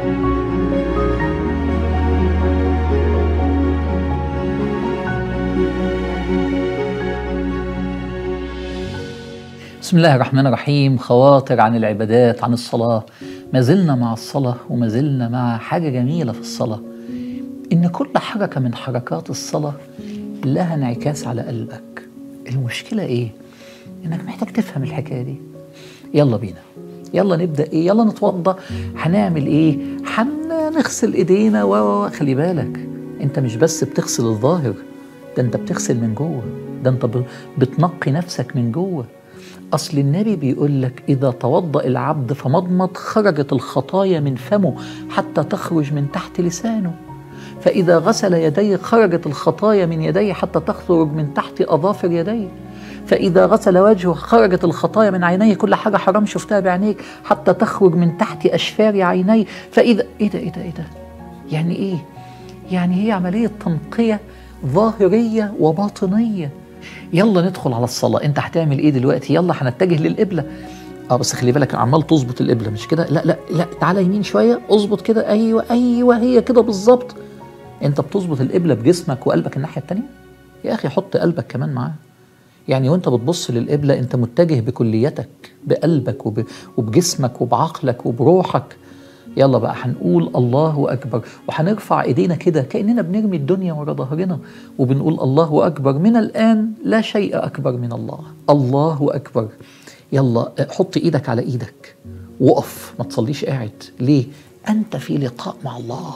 بسم الله الرحمن الرحيم خواطر عن العبادات عن الصلاة ما زلنا مع الصلاة وما زلنا مع حاجة جميلة في الصلاة إن كل حركة من حركات الصلاة لها انعكاس على قلبك المشكلة إيه؟ إنك محتاج تفهم الحكاية دي يلا بينا يلا نبدأ إيه؟ يلا نتوضى هنعمل إيه؟ هنغسل إيدينا و و- خلي بالك أنت مش بس بتغسل الظاهر ده أنت بتغسل من جوه ده أنت ب- بتنقي نفسك من جوه أصل النبي بيقول لك إذا توضأ العبد فمضمض خرجت الخطايا من فمه حتى تخرج من تحت لسانه فإذا غسل يديه خرجت الخطايا من يديه حتى تخرج من تحت أظافر يديه فإذا غسل وجهه خرجت الخطايا من عينيه كل حاجة حرام شفتها بعينيك حتى تخرج من تحت أشفار عينيه فإذا إيه ده إيه ده إيه ده يعني إيه يعني هي عملية تنقية ظاهرية وباطنية يلا ندخل على الصلاة انت هتعمل ايه دلوقتي يلا هنتجه للقبلة اه بس خلي بالك عمال تظبط القبلة مش كده لا لا لا تعالى يمين شوية اظبط كده ايوه ايوه هي كده بالظبط انت بتظبط القبلة بجسمك وقلبك الناحية التانية يا اخي حط قلبك كمان معاه يعني وانت بتبص للقبلة انت متجه بكليتك بقلبك وب... وبجسمك وبعقلك وبروحك يلا بقى هنقول الله أكبر وهنرفع إيدينا كده كأننا بنرمي الدنيا ورا ظهرنا وبنقول الله أكبر من الآن لا شيء أكبر من الله الله أكبر يلا حط إيدك على إيدك وقف ما تصليش قاعد ليه أنت في لقاء مع الله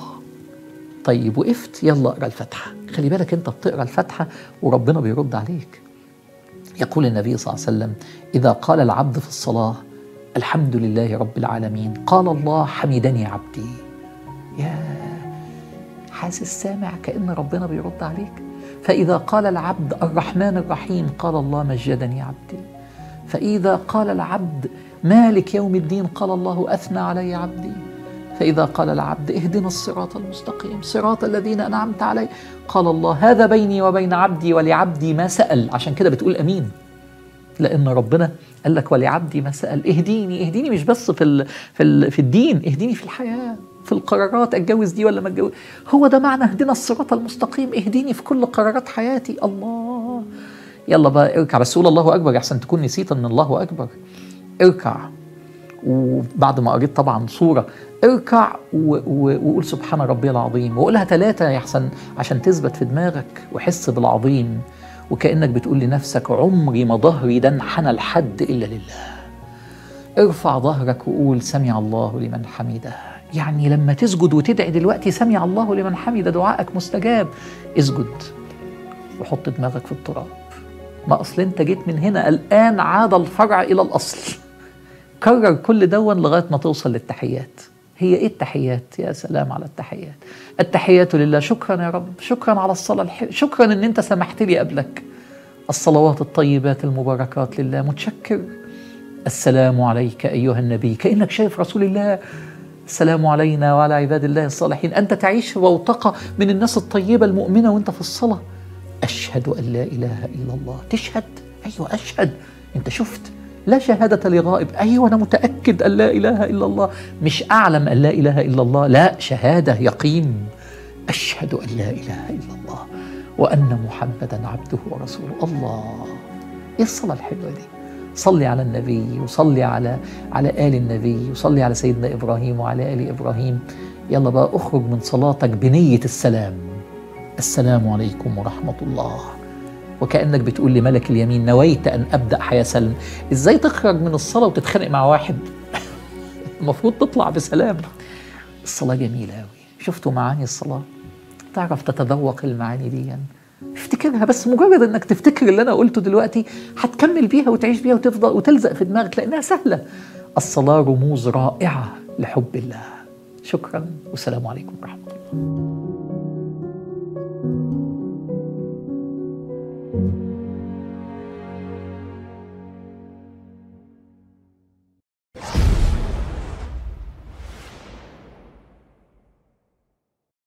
طيب وقفت يلا اقرا الفاتحة خلي بالك أنت بتقرا الفاتحة وربنا بيرد عليك يقول النبي صلى الله عليه وسلم إذا قال العبد في الصلاة الحمد لله رب العالمين قال الله حمدني عبدي يا حاسس سامع كأن ربنا بيرد عليك فإذا قال العبد الرحمن الرحيم قال الله مجدني عبدي فإذا قال العبد مالك يوم الدين قال الله أثنى علي عبدي فإذا قال العبد اهدنا الصراط المستقيم صراط الذين أنعمت علي قال الله هذا بيني وبين عبدي ولعبدي ما سأل عشان كده بتقول أمين لان ربنا قال لك ولعبدي ما سال اهديني اهديني مش بس في ال في ال في الدين اهديني في الحياه في القرارات اتجوز دي ولا ما اتجوز هو ده معنى اهدنا الصراط المستقيم اهديني في كل قرارات حياتي الله يلا بقى اركع بس قول الله اكبر احسن تكون نسيت ان الله اكبر اركع وبعد ما قريت طبعا صورة اركع و- و- وقول سبحان ربي العظيم وقولها ثلاثة يا حسن عشان تثبت في دماغك وحس بالعظيم وكأنك بتقول لنفسك عمري ما ظهري ده انحنى لحد إلا لله ارفع ظهرك وقول سمع الله لمن حمده يعني لما تسجد وتدعي دلوقتي سمع الله لمن حمده دعائك مستجاب اسجد وحط دماغك في التراب ما أصل أنت جيت من هنا الآن عاد الفرع إلى الأصل كرر كل دون لغايه ما توصل للتحيات هي ايه التحيات يا سلام على التحيات التحيات لله شكرا يا رب شكرا على الصلاه الح... شكرا ان انت سمحت لي قبلك الصلوات الطيبات المباركات لله متشكر السلام عليك ايها النبي كانك شايف رسول الله السلام علينا وعلى عباد الله الصالحين انت تعيش في بوتقه من الناس الطيبه المؤمنه وانت في الصلاه اشهد ان لا اله الا الله تشهد ايوه اشهد انت شفت لا شهادة لغائب أيوة أنا متأكد أن لا إله إلا الله مش أعلم أن لا إله إلا الله لا شهادة يقين أشهد أن لا إله إلا الله وأن محمدا عبده ورسوله الله إيه الصلاة الحلوة دي صلي على النبي وصلي على على آل النبي وصلي على سيدنا إبراهيم وعلى آل إبراهيم يلا بقى اخرج من صلاتك بنية السلام السلام عليكم ورحمة الله وكأنك بتقول لملك اليمين نويت أن أبدأ حياة سلم إزاي تخرج من الصلاة وتتخانق مع واحد المفروض تطلع بسلام الصلاة جميلة أوي شفتوا معاني الصلاة تعرف تتذوق المعاني دي يعني. افتكرها بس مجرد انك تفتكر اللي انا قلته دلوقتي هتكمل بيها وتعيش بيها وتفضل وتلزق في دماغك لانها سهله الصلاه رموز رائعه لحب الله شكرا والسلام عليكم ورحمه الله